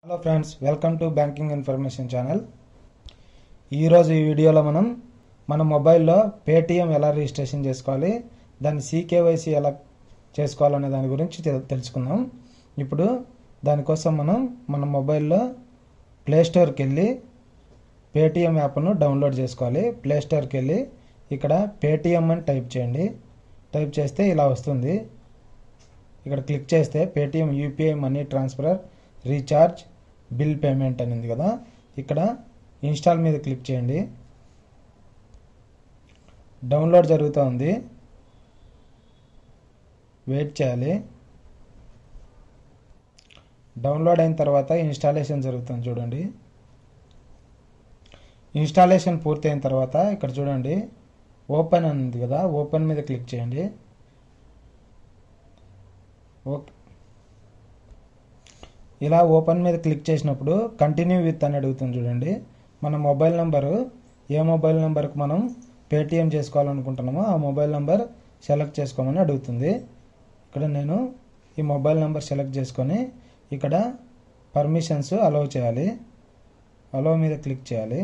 hello friends welcome to banking information channel ఈరోజు ఈ వీడియోలో మనం మన మొబైల్లో పేటిఎం ఎలా రిజిస్ట్రేషన్ చేసుకోవాలి దాని సీకేవైసీ ఎలా చేసుకోవాలనే దాని గురించి తె- తెలుసుకుందాం ఇప్పుడు దానికోసం మనం మన మొబైల్లో ప్లే స్టోర్కి వెళ్ళి పేటిఎం యాప్ను డౌన్లోడ్ చేసుకోవాలి ప్లే స్టోర్కి వెళ్ళి ఇక్కడ పేటిఎం అని టైప్ చేయండి టైప్ చేస్తే ఇలా వస్తుంది ఇక్కడ క్లిక్ చేస్తే Paytm UPI money transfer recharge bill payment అని ఉంది కదా ఇక్కడ ఇన్స్టాల్ మీద క్లిక్ చేయండి డౌన్లోడ్ జరుగుతూ ఉంది వెయిట్ చేయాలి డౌన్లోడ్ అయిన తర్వాత ఇన్స్టాలేషన్ జరుగుతుంది చూడండి ఇన్స్టాలేషన్ పూర్తయిన తర్వాత ఇక్కడ చూడండి ఓపెన్ అని ఉంది కదా ఓపెన్ మీద క్లిక్ చేయండి ఓకే ఇలా ఓపెన్ మీద క్లిక్ చేసినప్పుడు కంటిన్యూ విత్ అని అడుగుతుంది చూడండి మన మొబైల్ నెంబరు ఏ మొబైల్ నెంబర్కి మనం పేటిఎం చేసుకోవాలనుకుంటున్నామో ఆ మొబైల్ నెంబర్ సెలెక్ట్ చేసుకోమని అడుగుతుంది ఇక్కడ నేను ఈ మొబైల్ నెంబర్ సెలెక్ట్ చేసుకొని ఇక్కడ పర్మిషన్స్ అలౌ చేయాలి అలౌ మీద క్లిక్ చేయాలి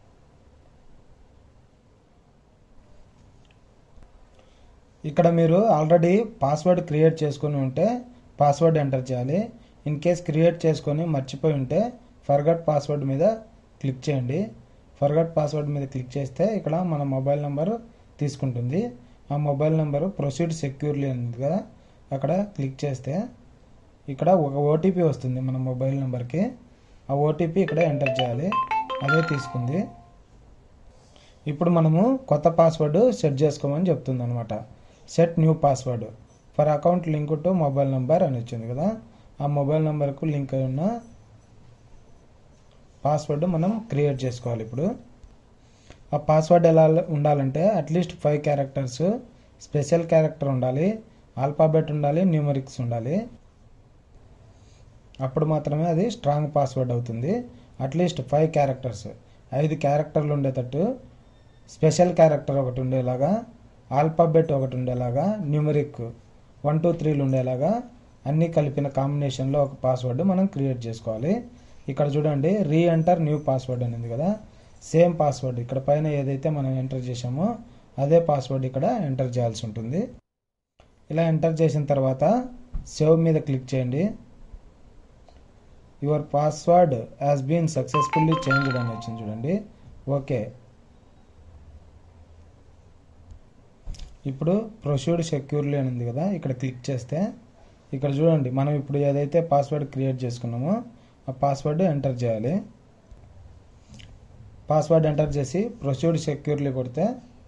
ఇక్కడ మీరు ఆల్రెడీ పాస్వర్డ్ క్రియేట్ చేసుకొని ఉంటే పాస్వర్డ్ ఎంటర్ చేయాలి ఇన్ కేస్ క్రియేట్ చేసుకొని మర్చిపోయి ఉంటే ఫర్గట్ పాస్వర్డ్ మీద క్లిక్ చేయండి ఫర్గట్ పాస్వర్డ్ మీద క్లిక్ చేస్తే ఇక్కడ మన మొబైల్ నెంబర్ తీసుకుంటుంది ఆ మొబైల్ నెంబర్ ప్రొసీడ్ సెక్యూర్లీ ఉంది కదా అక్కడ క్లిక్ చేస్తే ఇక్కడ ఒక ఓటీపీ వస్తుంది మన మొబైల్ నెంబర్కి ఆ ఓటీపీ ఇక్కడ ఎంటర్ చేయాలి అదే తీసుకుంది ఇప్పుడు మనము కొత్త పాస్వర్డ్ సెట్ చేసుకోమని చెప్తుంది అనమాట set new password for account link to mobile number అని వచ్చింది కదా ఆ మొబైల్ నెంబర్కు లింక్ అయి ఉన్న పాస్వర్డ్ మనం క్రియేట్ చేసుకోవాలి ఇప్పుడు ఆ పాస్వర్డ్ ఎలా ఉండాలంటే at least five characters special character ఉండాలి ఆల్ఫాబెట్ ఉండాలి న్యూమరిక్స్ ఉండాలి అప్పుడు మాత్రమే అది స్ట్రాంగ్ పాస్వర్డ్ అవుతుంది అట్లీస్ట్ ఫైవ్ క్యారెక్టర్స్ ఐదు క్యారెక్టర్లు ఉండేటట్టు స్పెషల్ క్యారెక్టర్ ఒకటి ఉండేలాగా ఆల్ఫాబెట్ ఒకటి ఉండేలాగా న్యూమరిక్ వన్ టూ త్రీలు ఉండేలాగా అన్నీ కలిపిన కాంబినేషన్లో ఒక పాస్వర్డ్ మనం క్రియేట్ చేసుకోవాలి ఇక్కడ చూడండి రీ ఎంటర్ న్యూ పాస్వర్డ్ అనేది కదా సేమ్ పాస్వర్డ్ ఇక్కడ పైన ఏదైతే మనం ఎంటర్ చేసామో అదే పాస్వర్డ్ ఇక్కడ ఎంటర్ చేయాల్సి ఉంటుంది ఇలా ఎంటర్ చేసిన తర్వాత సేవ్ మీద క్లిక్ చేయండి your password has been successfully changed అని వచ్చింది చూడండి ఓకే ఇప్పుడు ప్రొసీడ్ సెక్యూర్లీ అని ఉంది కదా ఇక్కడ క్లిక్ చేస్తే ఇక్కడ చూడండి మనం ఇప్పుడు ఏదైతే పాస్వర్డ్ క్రియేట్ చేసుకున్నామో ఆ పాస్వర్డ్ ఎంటర్ చేయాలి పాస్వర్డ్ ఎంటర్ చేసి ప్రొసీడ్ సెక్యూర్లీ కొడితే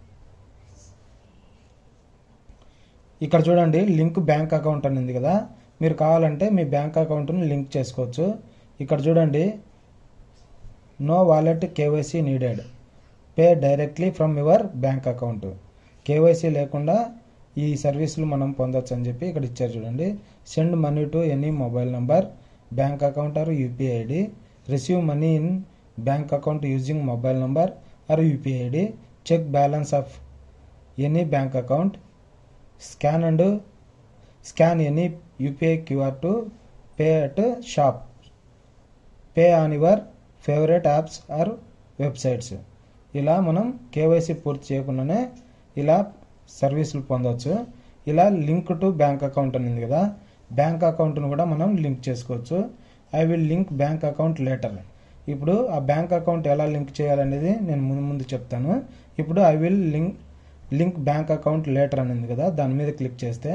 ఇక్కడ చూడండి లింక్ బ్యాంక్ అకౌంట్ అని ఉంది కదా మీరు కావాలంటే మీ బ్యాంక్ అకౌంట్ని లింక్ చేసుకోవచ్చు ఇక్కడ చూడండి no wallet KYC needed pay directly from your bank account KYC లేకుండా ఈ సర్వీసులు మనం పొందొచ్చు అని చెప్పి ఇక్కడ ఇచ్చారు చూడండి send money to any mobile number bank account or UPI ID receive money in bank account using mobile number or UPI ID check balance of any bank account scan and scan any UPI QR to pay at shop pay on your favourite apps or websites ఇలా మనం KYC పూర్తి చేయకుండానే ఇలా సర్వీసులు పొందవచ్చు ఇలా link to bank account అని ఉంది కదా బ్యాంక్ అకౌంట్ను కూడా మనం లింక్ చేసుకోవచ్చు I will link bank account later ఇప్పుడు ఆ బ్యాంక్ అకౌంట్ ఎలా లింక్ చేయాలనేది నేను ముందు ముందు చెప్తాను ఇప్పుడు I will link link bank account later అని ఉంది కదా దాని మీద క్లిక్ చేస్తే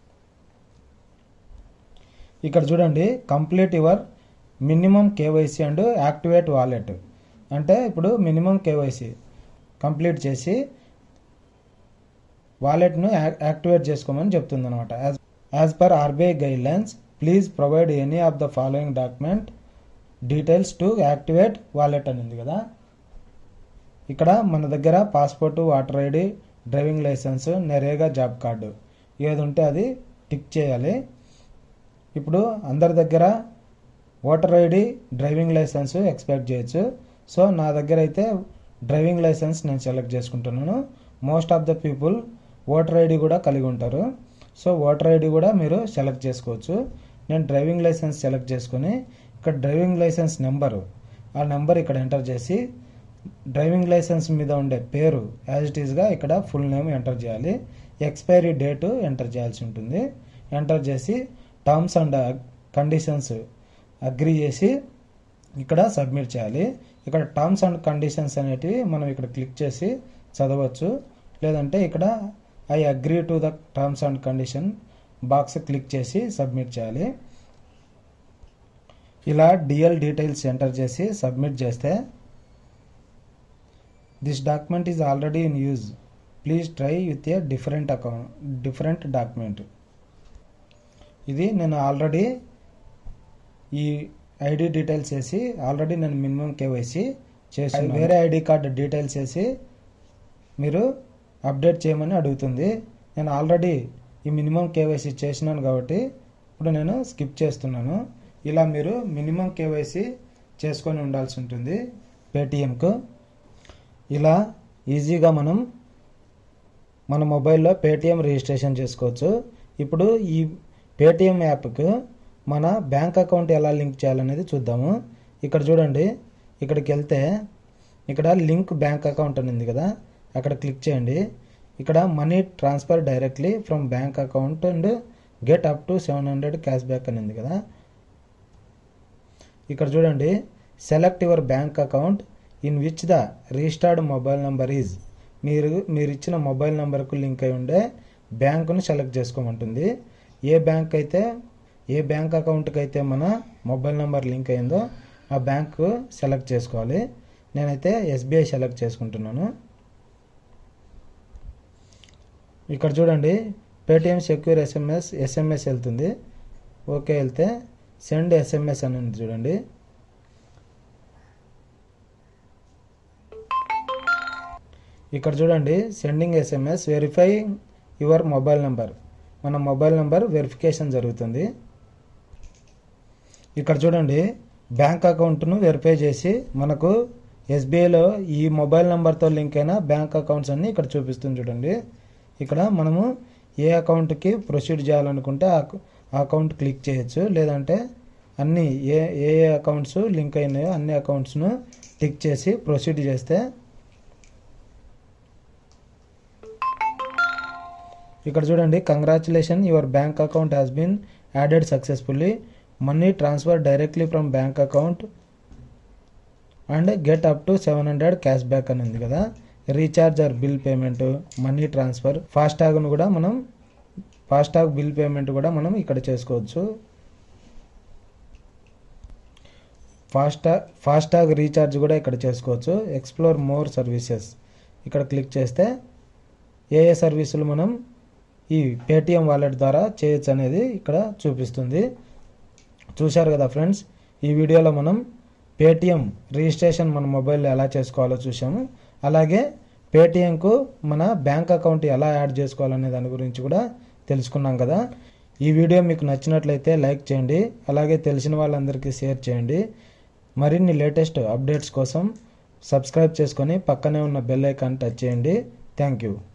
ఇక్కడ చూడండి complete your minimum KYC and activate wallet అంటే ఇప్పుడు మినిమం కేవైసీ కంప్లీట్ చేసి వాలెట్ను యాక్టివేట్ చేసుకోమని చెప్తుంది అనమాట as per RBI guidelines please provide any of the following document details to activate wallet అని ఉంది కదా ఇక్కడ మన దగ్గర passport voter ID driving licence NREGA job card ఏది ఉంటే అది టిక్ చేయాలి ఇప్పుడు అందరి దగ్గర voter ID driving licence expect చేయొచ్చు సో నా దగ్గర అయితే డ్రైవింగ్ లైసెన్స్ నేను సెలెక్ట్ చేసుకుంటున్నాను most of the people voter ID కూడా కలిగి ఉంటారు సో ఓటర్ ఐడి కూడా మీరు సెలెక్ట్ చేసుకోవచ్చు నేను డ్రైవింగ్ లైసెన్స్ సెలెక్ట్ చేసుకొని ఇక్కడ డ్రైవింగ్ లైసెన్స్ నెంబరు ఆ నెంబర్ ఇక్కడ ఎంటర్ చేసి డ్రైవింగ్ లైసెన్స్ మీద ఉండే పేరు యాజ్ ఇట్ ఈస్గా ఇక్కడ ఫుల్ నేమ్ ఎంటర్ చేయాలి ఎక్స్పైరీ డేటు ఎంటర్ చేయాల్సి ఉంటుంది ఎంటర్ చేసి టర్మ్స్ అండ్ కండిషన్స్ అగ్రి చేసి ఇక్కడ సబ్మిట్ చేయాలి ఇక్కడ టర్మ్స్ అండ్ కండిషన్స్ అనేటివి మనం ఇక్కడ క్లిక్ చేసి చదవచ్చు లేదంటే ఇక్కడ I agree to the terms and condition box click చేసి సబ్మిట్ చేయాలి ఇలా డిఎల్ డీటెయిల్స్ ఎంటర్ చేసి సబ్మిట్ చేస్తే this document is already in use please try with a different account different document ఇది నేను ఆల్రెడీ ఈ ఐడి డీటెయిల్స్ వేసి already నేను మినిమం కేవైసీ చేసి వేరే ఐడి కార్డు డీటెయిల్స్ వేసి మీరు అప్డేట్ చేయమని అడుగుతుంది నేను ఆల్రెడీ ఈ మినిమం కేవైసీ చేసినాను కాబట్టి ఇప్పుడు నేను స్కిప్ చేస్తున్నాను ఇలా మీరు మినిమం కేవైసీ చేసుకొని ఉండాల్సి ఉంటుంది పేటిఎంకు ఇలా ఈజీగా మనం మన మొబైల్లో పేటిఎం రిజిస్ట్రేషన్ చేసుకోవచ్చు ఇప్పుడు ఈ పేటిఎం యాప్కు మన బ్యాంక్ అకౌంట్ ఎలా లింక్ చేయాలనేది చూద్దాము ఇక్కడ చూడండి ఇక్కడికి వెళ్తే ఇక్కడ లింక్ బ్యాంక్ అకౌంట్ అని ఉంది కదా అక్కడ క్లిక్ చేయండి ఇక్కడ money transfer directly from bank account and get up to seven hundred cash back అని ఉంది కదా ఇక్కడ చూడండి select your bank account in which the registered mobile number is మీరు మీరు ఇచ్చిన మొబైల్ నెంబర్కు లింక్ అయి ఉండే బ్యాంకును సెలెక్ట్ చేసుకోమంటుంది ఏ బ్యాంక్ అయితే ఏ బ్యాంక్ అకౌంట్కి అయితే మన మొబైల్ నెంబర్ లింక్ అయిందో ఆ బ్యాంకు సెలెక్ట్ చేసుకోవాలి నేనైతే ఎస్బీఐ సెలెక్ట్ చేసుకుంటున్నాను ఇక్కడ చూడండి పేటిఎం సెక్యూర్ ఎస్ఎంఎస్ ఎస్ఎంఎస్ వెళ్తుంది ఓకే వెళ్తే సెండ్ ఎస్ఎంఎస్ అని ఉంది చూడండి ఇక్కడ చూడండి sending SMS verify your mobile number మన మొబైల్ నెంబర్ వెరిఫికేషన్ జరుగుతుంది ఇక్కడ చూడండి బ్యాంక్ అకౌంట్ను వెరిఫై చేసి మనకు ఎస్బీఐలో ఈ మొబైల్ నెంబర్తో లింక్ అయిన బ్యాంక్ అకౌంట్స్ అన్ని ఇక్కడ చూపిస్తుంది చూడండి ఇక్కడ మనము ఏ అకౌంట్కి ప్రొసీడ్ చేయాలనుకుంటే ఆ అకౌంట్ క్లిక్ చేయొచ్చు లేదంటే అన్ని ఏ ఏ ఏ అకౌంట్స్ లింక్ అయినాయో అన్ని అకౌంట్స్ను టిక్ చేసి ప్రొసీడ్ చేస్తే ఇక్కడ చూడండి congratulation your bank account has been added successfully money transfer directly from bank account and get up to seven hundred cash back అని ఉంది కదా recharge or bill payment money transfer ఫాస్టాగ్ను కూడా మనం ఫాస్టాగ్ బిల్ పేమెంట్ కూడా మనం ఇక్కడ చేసుకోవచ్చు ఫాస్టాగ్ ఫాస్టాగ్ రీఛార్జ్ కూడా ఇక్కడ చేసుకోవచ్చు ఎక్స్ప్లోర్ మోర్ సర్వీసెస్ ఇక్కడ క్లిక్ చేస్తే ఏ ఏ సర్వీసులు మనం ఈ పేటిఎం వాలెట్ ద్వారా చేయొచ్చు అనేది ఇక్కడ చూపిస్తుంది చూశారు కదా ఫ్రెండ్స్ ఈ వీడియోలో మనం పేటిఎం రిజిస్ట్రేషన్ మన మొబైల్లో ఎలా చేసుకోవాలో చూసాము అలాగే పేటిఎంకు మన బ్యాంక్ అకౌంట్ ఎలా యాడ్ చేసుకోవాలనే దాని గురించి కూడా తెలుసుకున్నాం కదా ఈ వీడియో మీకు నచ్చినట్లయితే లైక్ చేయండి అలాగే తెలిసిన వాళ్ళందరికీ షేర్ చేయండి మరిన్ని లేటెస్ట్ అప్డేట్స్ కోసం సబ్స్క్రైబ్ చేసుకొని పక్కనే ఉన్న బెల్ ఐకాన్ టచ్ చేయండి థ్యాంక్ యూ